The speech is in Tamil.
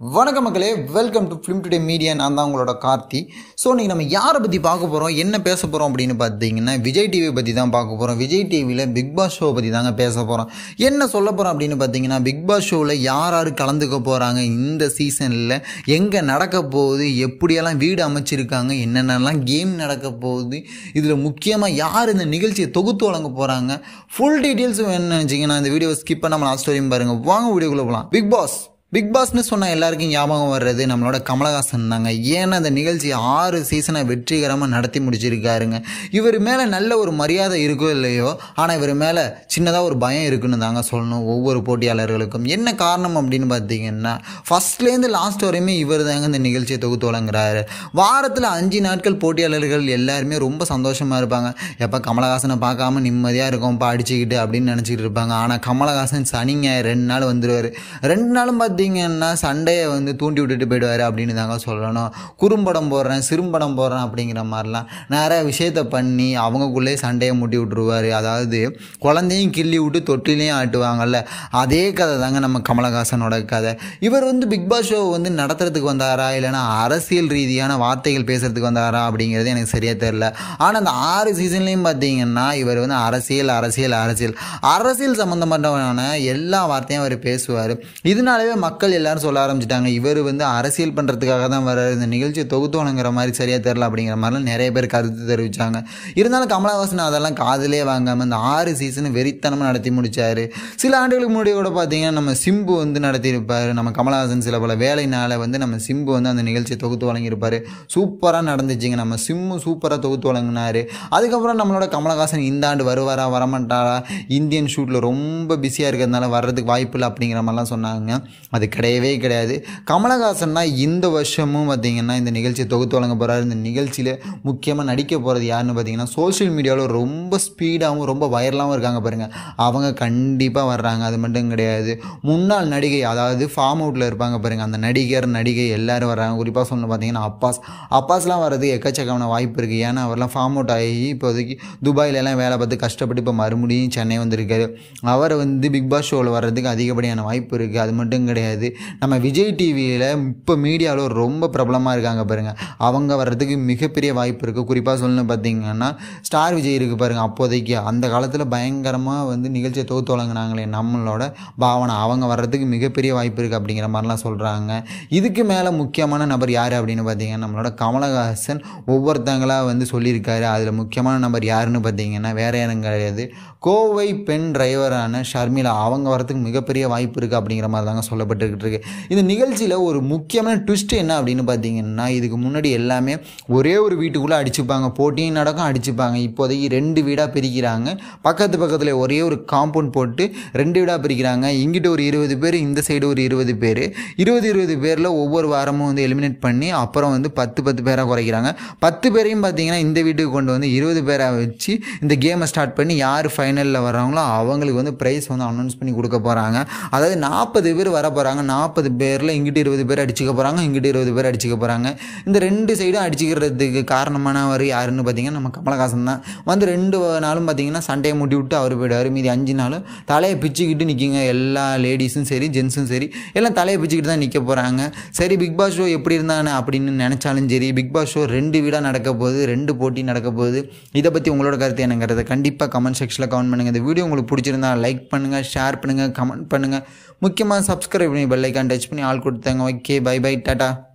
வணக்கம் மக்களே welcome to Film Today Media நான் தான் உங்களோட கார்த்தி ஸோ இன்றைக்கி நம்ம யாரை பற்றி பார்க்க போகிறோம் என்ன பேச போகிறோம் அப்படின்னு பார்த்தீங்கன்னா விஜய் டிவி பற்றி தான் பார்க்க போகிறோம் விஜய் டிவியில் பிக் பாஸ் ஷோ பற்றி தாங்க பேச போகிறோம் என்ன சொல்ல போகிறோம் அப்படின்னு பார்த்தீங்கன்னா பிக் பாஸ் ஷோவில் யார் யார் கலந்துக்க போகிறாங்க இந்த சீசனில் எங்கே நடக்க போகுது எப்படியெல்லாம் வீடு அமைச்சிருக்காங்க என்னென்னலாம் கேம் நடக்க போகுது இதில் முக்கியமாக யார் இந்த நிகழ்ச்சியை தொகுத்து வழங்க போகிறாங்க ஃபுல் டீட்டெயில்ஸ் வேணும்னு நினச்சிங்கன்னா இந்த வீடியோ ஸ்கிப் பண்ணாமல் லாஸ்ட் வரையும் பாருங்கள் வாங்க வீடியோக்குள்ளே போகலாம் பிக் பாஸ் பிக் பாஸ்னு சொன்னால் எல்லாருக்கும் ஞாபகம் வர்றது நம்மளோட கமலஹாசன் தாங்க ஏன்னா அந்த நிகழ்ச்சி ஆறு சீசனை வெற்றிகரமாக நடத்தி முடிச்சிருக்காருங்க இவர் மேலே நல்ல ஒரு மரியாதை இருக்கோ இல்லையோ ஆனால் இவர் மேலே சின்னதாக ஒரு பயம் இருக்குன்னு தாங்க சொல்லணும் ஒவ்வொரு போட்டியாளர்களுக்கும் என்ன காரணம் அப்படின்னு பார்த்தீங்கன்னா ஃபஸ்ட்லேருந்து லாஸ்ட் வரையுமே இவர் தாங்க இந்த நிகழ்ச்சியை தொகுத்து வழங்குறாரு வாரத்தில் அஞ்சு நாட்கள் போட்டியாளர்கள் எல்லாருமே ரொம்ப சந்தோஷமாக இருப்பாங்க எப்போ கமலஹாசனை பார்க்காம நிம்மதியாக இருக்கும் அடிச்சுக்கிட்டு அப்படின்னு நினச்சிக்கிட்டு இருப்பாங்க ஆனால் கமலஹாசன் சனிங்க ரெண்டு நாள் வந்துடுவார் ரெண்டு நாளும் பார்த்தீங்கன்னா சண்டையை வந்து தூண்டி விட்டுட்டு போயிடுவார் அப்படின்னு தாங்க சொல்லணும் குறும்படம் போடுறேன் சிறும்படம் போடுறேன் அப்படிங்கிற மாதிரிலாம் நிறைய விஷயத்த பண்ணி அவங்கக்குள்ளே சண்டையை முட்டி விட்டுருவார் அதாவது குழந்தையும் கிள்ளி விட்டு தொட்டிலையும் ஆட்டுவாங்கல்ல அதே கதை தாங்க நம்ம கமலஹாசனோட கதை இவர் வந்து பிக் பாஸ் ஷோ வந்து நடத்துறதுக்கு வந்தாரா இல்லைனா அரசியல் ரீதியான வார்த்தைகள் பேசுறதுக்கு வந்தாரா அப்படிங்கிறது எனக்கு சரியாக தெரில ஆனால் அந்த ஆறு சீசன்லேயும் பார்த்தீங்கன்னா இவர் வந்து அரசியல் அரசியல் அரசியல் அரசியல் சம்மந்தப்பட்டவனான எல்லா வார்த்தையும் அவர் பேசுவார் இதனாலவே மக்கள் எல்லாரும் சொல்ல ஆரம்பிச்சிட்டாங்க இவர் வந்து அரசியல் பண்ணுறதுக்காக தான் வர்றாரு இந்த நிகழ்ச்சியை தொகுத்து வழங்குற மாதிரி சரியாக தெரில அப்படிங்கிற மாதிரிலாம் நிறைய பேர் கருத்து தெரிவித்தாங்க இருந்தாலும் கமலஹாசன் அதெல்லாம் காதிலே வாங்காமல் இந்த ஆறு சீசன் வெறித்தனமாக நடத்தி முடித்தார் சில ஆண்டுகளுக்கு முன்னாடி கூட பார்த்தீங்கன்னா நம்ம சிம்பு வந்து நடத்தியிருப்பார் நம்ம கமலஹாசன் சில பல வேலைனால வந்து நம்ம சிம்பு வந்து அந்த நிகழ்ச்சியை தொகுத்து வழங்கியிருப்பார் சூப்பராக நடந்துச்சுங்க நம்ம சிம்மு சூப்பராக தொகுத்து வழங்கினார் அதுக்கப்புறம் நம்மளோட கமலஹாசன் இந்த ஆண்டு வருவாரா வரமாட்டாரா இந்தியன் ஷூட்டில் ரொம்ப பிஸியாக இருக்கிறதுனால வர்றதுக்கு வாய்ப்பு இல்லை அப்படிங்கிற மாதிரிலாம் சொன்னாங்க அது கிடையவே கிடையாது கமலஹாசன்னா இந்த வருஷமும் பார்த்திங்கன்னா இந்த நிகழ்ச்சியை தொகுத்து வழங்க போகிறாரு இந்த நிகழ்ச்சியில் முக்கியமாக நடிக்க போகிறது யாருன்னு பார்த்தீங்கன்னா சோஷியல் மீடியாவில் ரொம்ப ஸ்பீடாகவும் ரொம்ப வைரலாகவும் இருக்காங்க பாருங்கள் அவங்க கண்டிப்பாக வர்றாங்க அது மட்டும் கிடையாது முன்னாள் நடிகை அதாவது ஃபார்ம் அவுட்டில் இருப்பாங்க பாருங்கள் அந்த நடிகர் நடிகை எல்லோரும் வர்றாங்க குறிப்பாக சொல்லணும் பார்த்தீங்கன்னா அப்பாஸ் அப்பாஸ்லாம் வர்றது எக்கச்சக்கமான வாய்ப்பு இருக்குது ஏன்னா அவர்லாம் ஃபார்ம் அவுட் ஆகி இப்போதைக்கு துபாயிலெல்லாம் வேலை பார்த்து கஷ்டப்பட்டு இப்போ மறுபடியும் சென்னை வந்திருக்காரு அவர் வந்து பிக் பாஸ் ஷோவில் வர்றதுக்கு அதிகப்படியான வாய்ப்பு இருக்குது அது மட்டும் கிடையாது நம்ம விஜய் டிவியில் இப்போ மீடியாவில் ரொம்ப பிரபலமாக இருக்காங்க பாருங்கள் அவங்க வர்றதுக்கு மிகப்பெரிய வாய்ப்பு இருக்குது குறிப்பாக சொல்லணும் பார்த்தீங்கன்னா ஸ்டார் விஜய் இருக்குது பாருங்கள் அப்போதைக்கு அந்த காலத்தில் பயங்கரமாக வந்து நிகழ்ச்சியை தொகுத்து வழங்கினாங்களே நம்மளோட பாவனை அவங்க வர்றதுக்கு மிகப்பெரிய வாய்ப்பு இருக்குது அப்படிங்கிற மாதிரிலாம் சொல்கிறாங்க இதுக்கு மேலே முக்கியமான நபர் யார் அப்படின்னு பார்த்தீங்கன்னா நம்மளோட கமலஹாசன் ஒவ்வொருத்தங்களாக வந்து சொல்லியிருக்காரு அதில் முக்கியமான நபர் யாருன்னு பார்த்தீங்கன்னா வேற யாரும் கிடையாது கோவை பெண் டிரைவரான ஷர்மிளா அவங்க வரதுக்கு மிகப்பெரிய வாய்ப்பு இருக்குது அப்படிங்கிற மாதிரி தாங்க சொல்லப்பட்டுக்கிட்டு இருக்கு இந்த நிகழ்ச்சியில் ஒரு முக்கியமான ட்விஸ்ட் என்ன அப்படின்னு பார்த்தீங்கன்னா இதுக்கு முன்னாடி எல்லாமே ஒரே ஒரு வீட்டுக்குள்ளே அடிச்சுப்பாங்க போட்டியும் நடக்கும் அடிச்சுப்பாங்க இப்போதைக்கு ரெண்டு வீடாக பிரிக்கிறாங்க பக்கத்து பக்கத்தில் ஒரே ஒரு காம்பவுண்ட் போட்டு ரெண்டு வீடாக பிரிக்கிறாங்க இங்கிட்ட ஒரு இருபது பேர் இந்த சைடு ஒரு இருபது பேர் இருபது இருபது பேரில் ஒவ்வொரு வாரமும் வந்து எலிமினேட் பண்ணி அப்புறம் வந்து பத்து பத்து பேராக குறைக்கிறாங்க பத்து பேரையும் பார்த்தீங்கன்னா இந்த வீட்டுக்கு கொண்டு வந்து இருபது பேராக வச்சு இந்த கேமை ஸ்டார்ட் பண்ணி யார் ஃபைனலில் வர்றாங்களோ அவங்களுக்கு வந்து ப்ரைஸ் வந்து அனௌன்ஸ் பண்ணி கொடுக்க போகிறாங்க அதாவது நாற்பது பேர் வர போகிறாங்க நாற்பது பேரில் இங்கிட்டு இருபது பேர் அடிச்சுக்க போகிறாங்க இங்கிட்டு இருபது பேர் அடிச்சுக்க போகிறாங்க இந்த ரெண்டு சைடும் அடிச்சுக்கிறதுக்கு காரணமானவர் யாருன்னு பார்த்தீங்கன்னா நம்ம கமலஹாசன் தான் வந்து ரெண்டு நாளும் பார்த்தீங்கன்னா சண்டையை முட்டி விட்டு அவர் போயிடுவார் மீதி அஞ்சு நாளும் தலையை பிச்சுக்கிட்டு நிற்கிங்க எல்லா லேடிஸும் சரி ஜென்ஸும் சரி எல்லாம் தலையை பிச்சுக்கிட்டு தான் நிற்க போகிறாங்க சரி பிக் பாஸ் ஷோ எப்படி இருந்தானே அப்படின்னு நினச்சாலும் சரி பிக் பாஸ் ஷோ ரெண்டு வீடாக நடக்க போகுது ரெண்டு போட்டி நடக்க போகுது இதை பற்றி உங்களோட கருத்து என்னங்கிறத கண்டிப்பாக கமெண்ட் செக்ஷனில் கமெண்ட் பண்ணுங்கள் இந்த வீடியோ உங்களுக்கு பிடிச்சிருந்தா லைக் பண்ணுங்கள் ஷேர் பண்ணுங்கள் கமெண்ட் பண்ணுங்கள் முக்கியமாக சப்ஸ்கிரைப் பண்ணி பெல் ஐக்கான் டச் பண்ணி ஆள் கொடுத்தாங்க ஓகே பை பை டாட்டா